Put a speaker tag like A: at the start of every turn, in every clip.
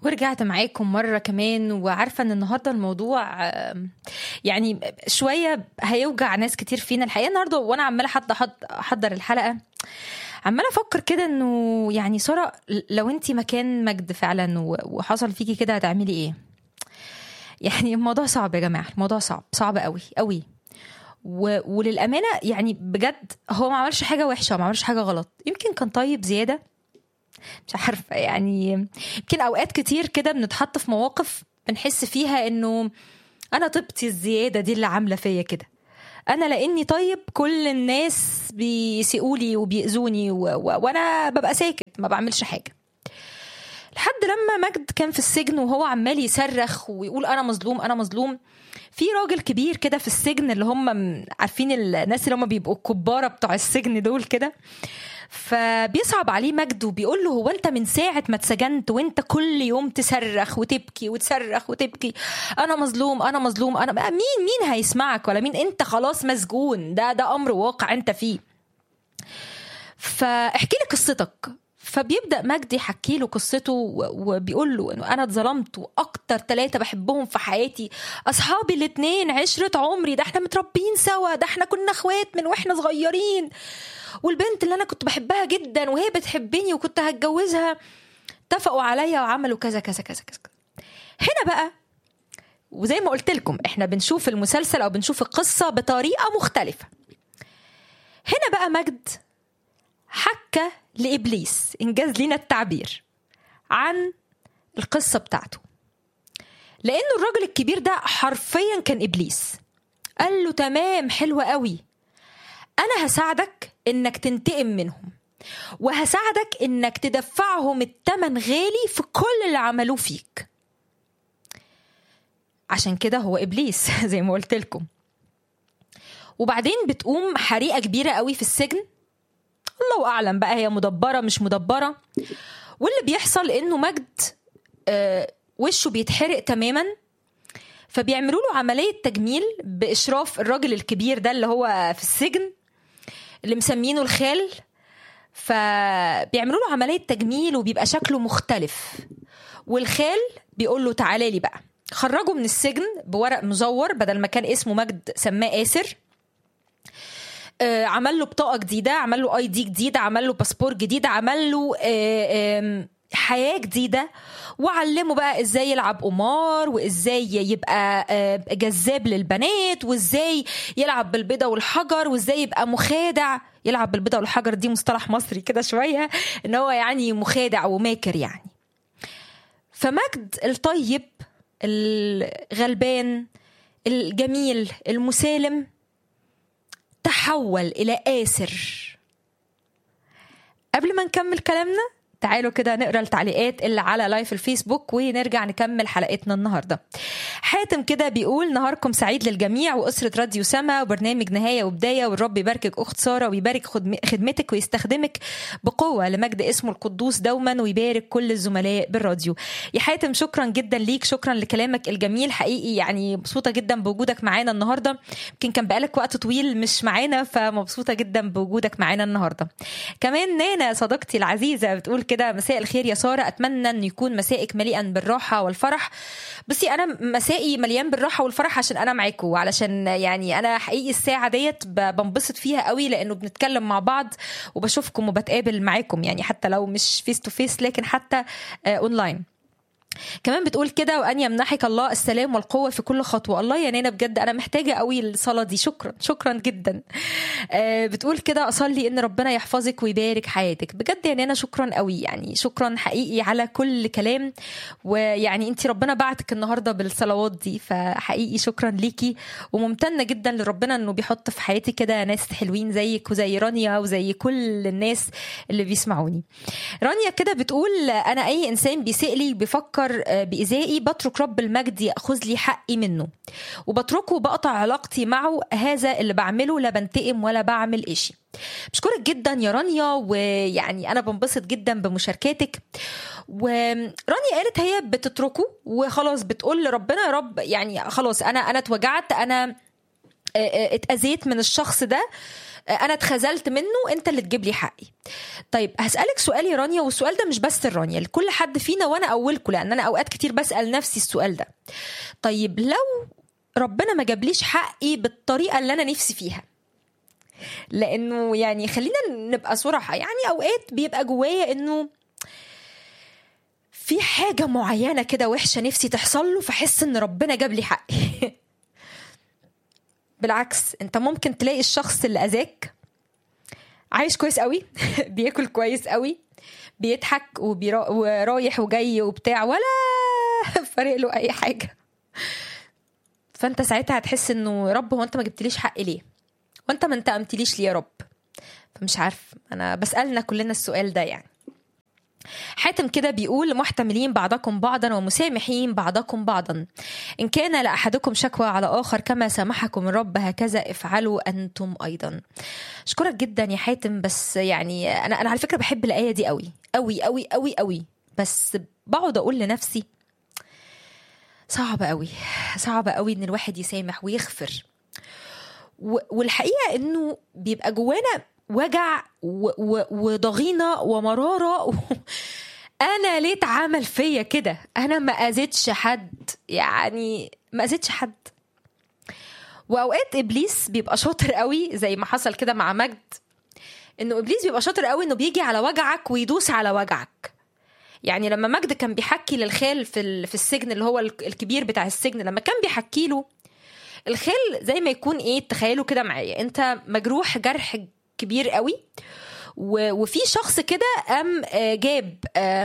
A: ورجعت معاكم مرة كمان وعارفة ان النهاردة الموضوع آم، يعني شوية هيوجع ناس كتير فينا الحقيقة النهاردة وانا عمالة حتى احضر الحلقة عمالة افكر كده انه يعني سارة لو انت مكان مجد فعلا و- وحصل فيكي كده هتعملي ايه يعني الموضوع صعب يا جماعة الموضوع صعب صعب قوي قوي و... وللأمانة يعني بجد هو ما عملش حاجة وحشة ما عملش حاجة غلط يمكن كان طيب زيادة مش عارفة يعني يمكن أوقات كتير كده بنتحط في مواقف بنحس فيها إنه أنا طيبتي الزيادة دي اللي عاملة فيا كده أنا لأني طيب كل الناس بيسيئولي وبيأذوني و... و... وأنا ببقى ساكت ما بعملش حاجة لحد لما مجد كان في السجن وهو عمال يصرخ ويقول انا مظلوم انا مظلوم في راجل كبير كده في السجن اللي هم م- عارفين الناس اللي هم بيبقوا الكباره بتوع السجن دول كده فبيصعب عليه مجد وبيقول له هو انت من ساعه ما اتسجنت وانت كل يوم تصرخ وتبكي وتصرخ وتبكي انا مظلوم انا مظلوم انا بقى مين مين هيسمعك ولا مين انت خلاص مسجون ده ده امر واقع انت فيه فاحكي لي قصتك فبيبدا مجدي يحكي له قصته و- وبيقول له انه انا اتظلمت واكتر ثلاثه بحبهم في حياتي اصحابي الاثنين عشره عمري ده احنا متربيين سوا ده احنا كنا اخوات من واحنا صغيرين والبنت اللي انا كنت بحبها جدا وهي بتحبني وكنت هتجوزها اتفقوا عليا وعملوا كذا كذا كذا كذا هنا بقى وزي ما قلت لكم احنا بنشوف المسلسل او بنشوف القصه بطريقه مختلفه هنا بقى مجد حكى لابليس انجاز لينا التعبير عن القصه بتاعته لانه الراجل الكبير ده حرفيا كان ابليس قال له تمام حلوة قوي انا هساعدك انك تنتقم منهم وهساعدك انك تدفعهم التمن غالي في كل اللي عملوه فيك عشان كده هو ابليس زي ما قلت لكم وبعدين بتقوم حريقه كبيره قوي في السجن الله اعلم بقى هي مدبره مش مدبره واللي بيحصل انه مجد آه وشه بيتحرق تماما فبيعملوا له عمليه تجميل باشراف الراجل الكبير ده اللي هو في السجن اللي مسمينه الخال فبيعملوا له عمليه تجميل وبيبقى شكله مختلف والخال بيقول له تعالى لي بقى خرجه من السجن بورق مزور بدل ما كان اسمه مجد سماه آسر آه، عمل له بطاقه جديده عمل له اي دي جديد عمل له باسبور جديد عمل له آه، آم، حياه جديده وعلمه بقى ازاي يلعب قمار وازاي يبقى آه، جذاب للبنات وازاي يلعب بالبيضه والحجر وازاي يبقى مخادع يلعب بالبيضه والحجر دي مصطلح مصري كده شويه ان هو يعني مخادع وماكر يعني فمجد الطيب الغلبان الجميل المسالم تحول إلى آسر قبل ما نكمل كلامنا تعالوا كده نقرا التعليقات اللي على لايف الفيسبوك ونرجع نكمل حلقتنا النهارده. حاتم كده بيقول نهاركم سعيد للجميع واسره راديو سما وبرنامج نهايه وبدايه والرب يباركك اخت ساره ويبارك خدم- خدمتك ويستخدمك بقوه لمجد اسمه القدوس دوما ويبارك كل الزملاء بالراديو. يا حاتم شكرا جدا ليك شكرا لكلامك الجميل حقيقي يعني مبسوطه جدا بوجودك معانا النهارده يمكن كان بقالك وقت طويل مش معانا فمبسوطه جدا بوجودك معانا النهارده. كمان نانا صديقتي العزيزه بتقول كده مساء الخير يا ساره اتمنى ان يكون مسائك مليئا بالراحه والفرح بصي انا مسائي مليان بالراحه والفرح عشان انا معاكم وعلشان يعني انا حقيقي الساعه ديت ب- بنبسط فيها قوي لانه بنتكلم مع بعض وبشوفكم وبتقابل معاكم يعني حتى لو مش فيس تو فيس لكن حتى آه، اونلاين كمان بتقول كده وان يمنحك الله السلام والقوه في كل خطوه الله يا نانا بجد انا محتاجه قوي الصلاه دي شكرا شكرا جدا آه، بتقول كده اصلي ان ربنا يحفظك ويبارك حياتك بجد يا نانا شكرا قوي يعني شكرا حقيقي على كل كلام ويعني انت ربنا بعتك النهارده بالصلوات دي فحقيقي شكرا ليكي وممتنه جدا لربنا انه بيحط في حياتي كده ناس حلوين زيك وزي رانيا وزي كل الناس اللي بيسمعوني رانيا كده بتقول انا اي انسان بيسيء لي بيفكر آه، بايذائي بترك رب المجد ياخذ لي حقي منه وبتركه وبقطع علاقتي معه هذا اللي بعمله لا بنتقم ولا بعمل إشي بشكرك جدا يا رانيا ويعني انا بنبسط جدا بمشاركاتك ورانيا قالت هي بتتركه وخلاص بتقول لربنا يا رب يعني خلاص انا انا اتوجعت انا آه، آه، اتاذيت من الشخص ده انا اتخذلت منه انت اللي تجيب لي حقي طيب هسالك سؤال يا رانيا والسؤال ده مش بس لرانيا لكل حد فينا وانا اولكم لان انا اوقات كتير بسال نفسي السؤال ده طيب لو ربنا ما جابليش حقي بالطريقه اللي انا نفسي فيها لانه يعني خلينا نبقى صراحه يعني اوقات بيبقى جوايا انه في حاجة معينة كده وحشة نفسي تحصل له فحس ان ربنا جاب لي حقي بالعكس انت ممكن تلاقي الشخص اللي اذاك عايش كويس قوي بياكل كويس قوي بيضحك وبيرا... ورايح وجاي وبتاع ولا فارق له اي حاجه فانت ساعتها هتحس انه يا رب هو انت ما جبتليش حقي ليه وانت ما انتقمتليش ليه يا رب فمش عارف انا بسالنا كلنا السؤال ده يعني حاتم كده بيقول محتملين بعضكم بعضا ومسامحين بعضكم بعضا إن كان لأحدكم شكوى على آخر كما سامحكم الرب هكذا افعلوا أنتم أيضا أشكرك جدا يا حاتم بس يعني أنا أنا على فكرة بحب الآية دي قوي قوي قوي قوي قوي بس بقعد أقول لنفسي صعب قوي صعب قوي إن الواحد يسامح ويغفر والحقيقة إنه بيبقى جوانا وجع وضغينه ومراره و... انا ليه اتعمل فيا كده انا ما اذيتش حد يعني ما اذيتش حد واوقات ابليس بيبقى شاطر قوي زي ما حصل كده مع مجد انه ابليس بيبقى شاطر قوي انه بيجي على وجعك ويدوس على وجعك يعني لما مجد كان بيحكي للخال في في السجن اللي هو الكبير بتاع السجن لما كان بيحكي له الخال زي ما يكون ايه تخيلوا كده معايا انت مجروح جرح كبير قوي وفي شخص كده قام جاب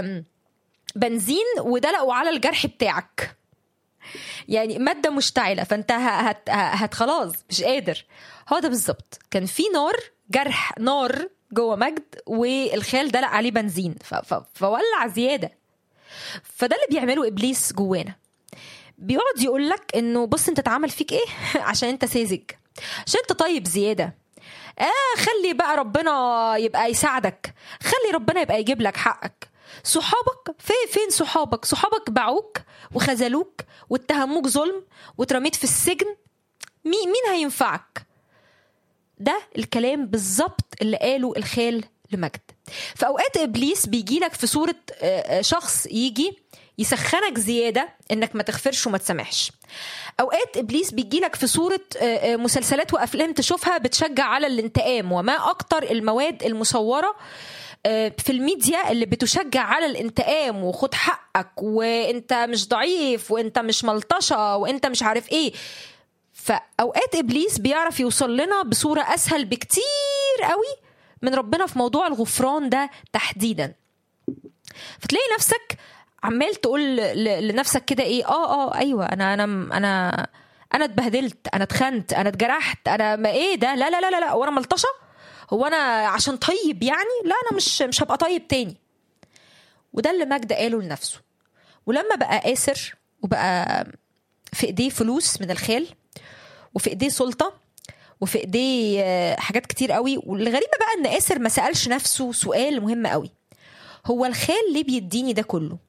A: بنزين ودلقوا على الجرح بتاعك يعني مادة مشتعلة فانت هت, هت خلاص مش قادر هو ده بالظبط كان في نار جرح نار جوه مجد والخال دلق عليه بنزين فولع زيادة فده اللي بيعمله ابليس جوانا بيقعد يقول لك انه بص انت اتعمل فيك ايه عشان انت ساذج عشان انت طيب زياده آه خلي بقى ربنا يبقى يساعدك خلي ربنا يبقى يجيب لك حقك صحابك فين فين صحابك صحابك باعوك وخذلوك واتهموك ظلم واترميت في السجن مين مين هينفعك ده الكلام بالظبط اللي قاله الخال لمجد في اوقات ابليس بيجي لك في صوره شخص يجي يسخنك زياده انك ما تغفرش وما تسامحش اوقات ابليس بيجيلك في صوره مسلسلات وافلام تشوفها بتشجع على الانتقام وما اكتر المواد المصوره في الميديا اللي بتشجع على الانتقام وخد حقك وانت مش ضعيف وانت مش ملطشه وانت مش عارف ايه فاوقات ابليس بيعرف يوصل لنا بصوره اسهل بكتير قوي من ربنا في موضوع الغفران ده تحديدا فتلاقي نفسك عمال تقول لنفسك كده ايه اه اه ايوه انا انا انا انا اتبهدلت انا اتخنت انا اتجرحت انا ما ايه ده لا لا لا لا, لا. وانا ملطشه هو انا عشان طيب يعني لا انا مش مش هبقى طيب تاني وده اللي مجد قاله لنفسه ولما بقى قاسر وبقى في ايديه فلوس من الخال وفي ايديه سلطه وفي ايديه حاجات كتير قوي والغريبه بقى ان قاسر ما سالش نفسه سؤال مهم قوي هو الخال ليه بيديني ده كله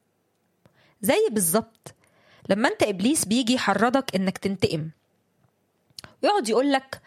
A: زي بالظبط لما انت ابليس بيجي يحرضك انك تنتقم ويقعد يقول لك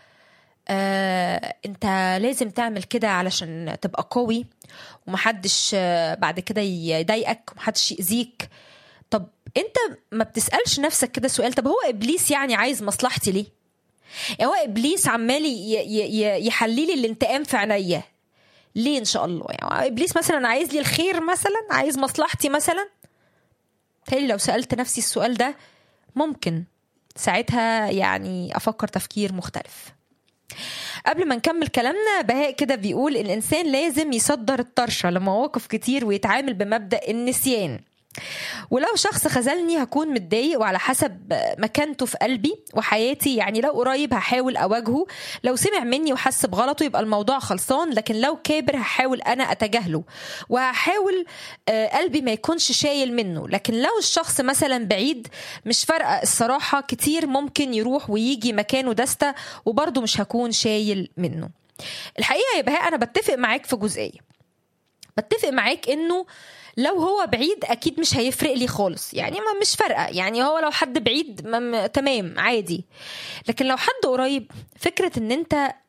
A: آه انت لازم تعمل كده علشان تبقى قوي ومحدش آه بعد كده يضايقك ومحدش يأذيك طب انت ما بتسألش نفسك كده سؤال طب هو ابليس يعني عايز مصلحتي ليه يعني هو ابليس عمال يحلي لي الانتقام في عينيا ليه ان شاء الله يعني ابليس مثلا عايز لي الخير مثلا عايز مصلحتي مثلا تالي لو سألت نفسي السؤال ده ممكن ساعتها يعني أفكر تفكير مختلف قبل ما نكمل كلامنا بهاء كده بيقول الإنسان لازم يصدر الطرشة لمواقف كتير ويتعامل بمبدأ النسيان ولو شخص خذلني هكون متضايق وعلى حسب مكانته في قلبي وحياتي يعني لو قريب هحاول اواجهه لو سمع مني وحس بغلطه يبقى الموضوع خلصان لكن لو كابر هحاول انا اتجاهله وهحاول قلبي ما يكونش شايل منه لكن لو الشخص مثلا بعيد مش فارقه الصراحه كتير ممكن يروح ويجي مكانه دستة وبرضه مش هكون شايل منه الحقيقه يا بهاء انا بتفق معاك في جزئيه بتفق معاك انه لو هو بعيد اكيد مش هيفرق لي خالص يعني ما مش فارقه يعني هو لو حد بعيد تمام عادي لكن لو حد قريب فكره ان انت قلت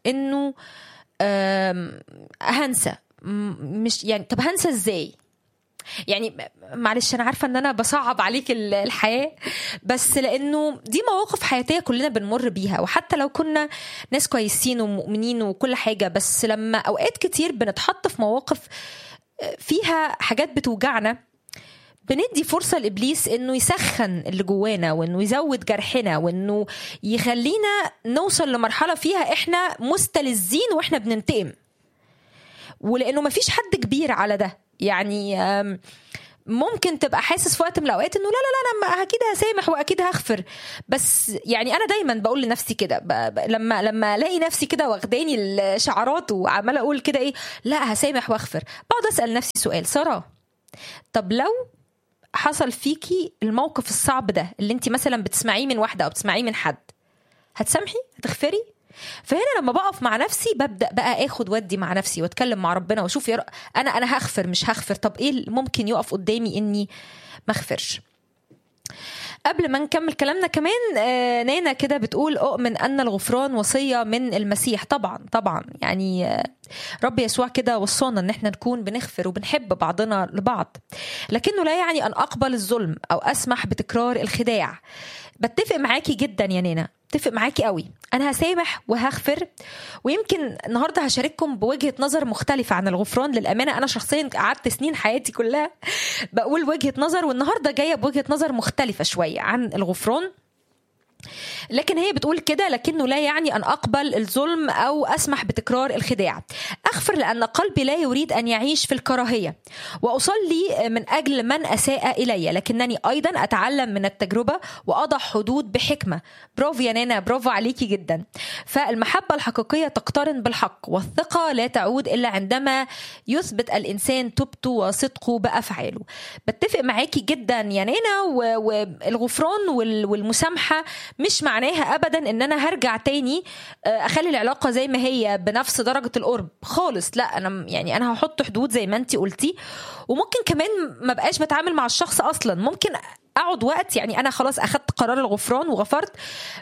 A: انه آم، هنسى م- مش يعني طب هنسى ازاي يعني معلش انا عارفه ان انا بصعب عليك ال- الحياه بس لانه دي مواقف حياتيه كلنا بنمر بيها وحتى لو كنا ناس كويسين ومؤمنين وكل حاجه بس لما اوقات كتير بنتحط في مواقف فيها حاجات بتوجعنا بندي فرصة لإبليس إنه يسخن اللي جوانا وإنه يزود جرحنا وإنه يخلينا نوصل لمرحلة فيها إحنا مستلذين وإحنا بننتقم ولانه مفيش حد كبير على ده يعني آم، ممكن تبقى حاسس في وقت من الاوقات انه لا لا لا انا اكيد هسامح واكيد هغفر بس يعني انا دايما بقول لنفسي كده ب- ب- لما لما الاقي نفسي كده واخداني الشعارات وعماله اقول كده ايه لا هسامح واغفر بقعد اسال نفسي سؤال ساره طب لو حصل فيكي الموقف الصعب ده اللي انت مثلا بتسمعيه من واحده او بتسمعيه من حد هتسامحي هتغفري فهنا لما بقف مع نفسي ببدا بقى اخد ودي مع نفسي واتكلم مع ربنا واشوف يا ر- انا انا هغفر مش هغفر طب ايه اللي ممكن يقف قدامي اني ما اغفرش قبل ما نكمل كلامنا كمان آه، نانا كده بتقول اؤمن ان الغفران وصيه من المسيح طبعا طبعا يعني آه، رب يسوع كده وصانا ان احنا نكون بنغفر وبنحب بعضنا لبعض لكنه لا يعني ان اقبل الظلم او اسمح بتكرار الخداع بتفق معاكي جدا يا نانا اتفق معاكي قوي انا هسامح وهغفر ويمكن النهارده هشارككم بوجهه نظر مختلفه عن الغفران للامانه انا شخصيا قعدت سنين حياتي كلها بقول وجهه نظر والنهارده جايه بوجهه نظر مختلفه شويه عن الغفران لكن هي بتقول كده لكنه لا يعني ان اقبل الظلم او اسمح بتكرار الخداع اغفر لان قلبي لا يريد ان يعيش في الكراهيه واصلي من اجل من اساء الي لكنني ايضا اتعلم من التجربه واضع حدود بحكمه برافو يا نانا برافو عليكي جدا فالمحبه الحقيقيه تقترن بالحق والثقه لا تعود الا عندما يثبت الانسان توبته وصدقه بافعاله بتفق معاكي جدا يا نانا و- والغفران وال- والمسامحه مش معناها ابدا ان انا هرجع تاني آه، اخلي العلاقه زي ما هي بنفس درجه القرب خالص لا انا م- يعني انا هحط حدود زي ما انت قلتي وممكن كمان ما بقاش بتعامل مع الشخص اصلا ممكن اقعد وقت يعني انا خلاص اخدت قرار الغفران وغفرت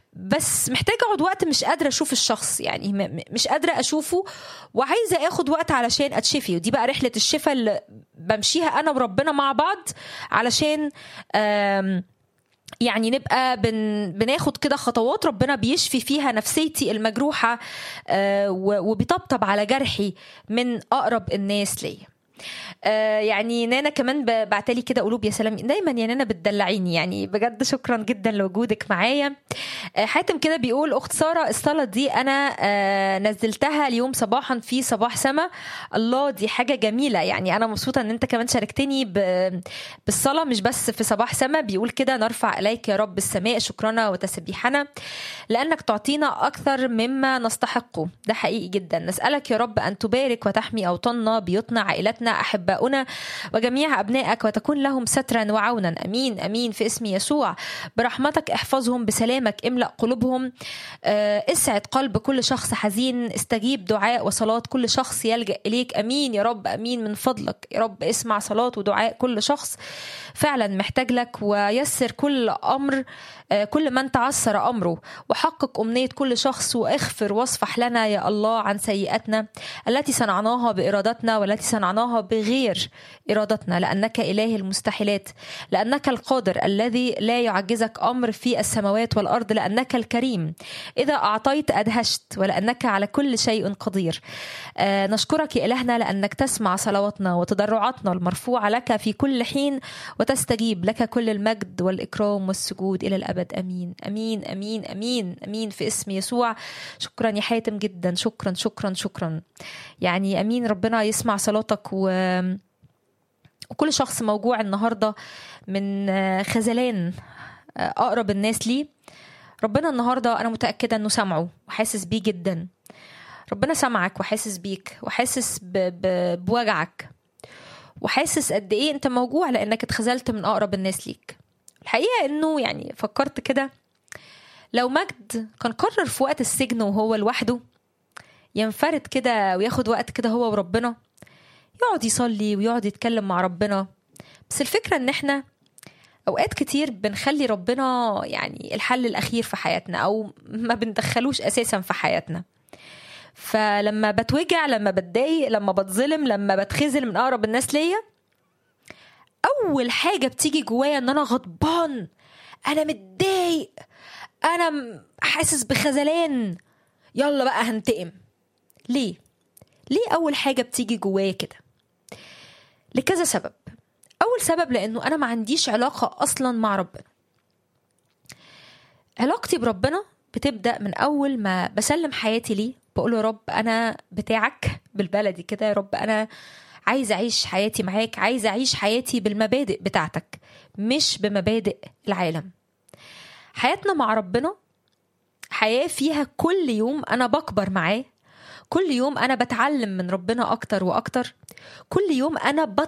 A: بس محتاجه اقعد وقت مش قادره اشوف الشخص يعني م- م- مش قادره اشوفه وعايزه اخد وقت علشان اتشفي ودي بقى رحله الشفاء اللي بمشيها انا وربنا مع بعض علشان آم يعني نبقى بن بناخد كده خطوات ربنا بيشفي فيها نفسيتي المجروحة آه، و- وبيطبطب على جرحي من أقرب الناس ليا آه، يعني نانا كمان ب- بعتلي كده قلوب يا سلام دايما يا نانا بتدلعيني يعني بجد شكرا جدا لوجودك معايا آه، حاتم كده بيقول اخت ساره الصلاه دي انا آه، نزلتها اليوم صباحا في صباح سما الله دي حاجه جميله يعني انا مبسوطه ان انت كمان شاركتني ب- بالصلاه مش بس في صباح سما بيقول كده نرفع اليك يا رب السماء شكرنا وتسبيحنا لانك تعطينا اكثر مما نستحقه ده حقيقي جدا نسالك يا رب ان تبارك وتحمي اوطاننا بيوتنا عائلتنا احباؤنا وجميع ابنائك وتكون لهم سترا وعونا امين امين في اسم يسوع برحمتك احفظهم بسلامك املا قلوبهم آه، اسعد قلب كل شخص حزين استجيب دعاء وصلاه كل شخص يلجا اليك امين يا رب امين من فضلك يا رب اسمع صلاه ودعاء كل شخص فعلا محتاج لك ويسر كل امر آه، كل من تعثر امره وحقق امنيه كل شخص واغفر واصفح لنا يا الله عن سيئاتنا التي صنعناها بارادتنا والتي صنعناها بغير ارادتنا لانك اله المستحيلات لانك القادر الذي لا يعجزك امر في السماوات والارض لانك الكريم اذا اعطيت ادهشت ولانك على كل شيء قدير آه، نشكرك يا الهنا لانك تسمع صلواتنا وتضرعاتنا المرفوعه لك في كل حين وتستجيب لك كل المجد والاكرام والسجود الى الابد امين امين امين امين امين في اسم يسوع شكرا يا حاتم جدا شكرا شكرا شكرا يعني امين ربنا يسمع صلاتك و وكل شخص موجوع النهارده من آه، خذلان آه، اقرب الناس ليه ربنا النهارده انا متاكده انه سامعه وحاسس بيه جدا ربنا سامعك وحاسس بيك وحاسس ب... ب... بوجعك وحاسس قد ايه انت موجوع لانك اتخذلت من اقرب الناس ليك الحقيقه انه يعني فكرت كده لو مجد كان قرر في وقت السجن وهو لوحده ينفرد كده وياخد وقت كده هو وربنا يقعد يصلي ويقعد يتكلم مع ربنا بس الفكرة ان احنا اوقات كتير بنخلي ربنا يعني الحل الاخير في حياتنا او ما بندخلوش اساسا في حياتنا فلما بتوجع لما بتضايق لما بتظلم لما بتخذل من اقرب الناس ليا اول حاجه بتيجي جوايا ان انا غضبان انا متضايق انا م- حاسس بخذلان يلا بقى هنتقم ليه ليه اول حاجه بتيجي جوايا كده لكذا سبب اول سبب لانه انا ما عنديش علاقه اصلا مع ربنا علاقتي بربنا بتبدا من اول ما بسلم حياتي ليه بقول يا رب انا بتاعك بالبلدي كده يا رب انا عايزه اعيش حياتي معاك عايزه اعيش حياتي بالمبادئ بتاعتك مش بمبادئ العالم حياتنا مع ربنا حياه فيها كل يوم انا بكبر معاه كل يوم انا بتعلم من ربنا اكتر واكتر كل يوم انا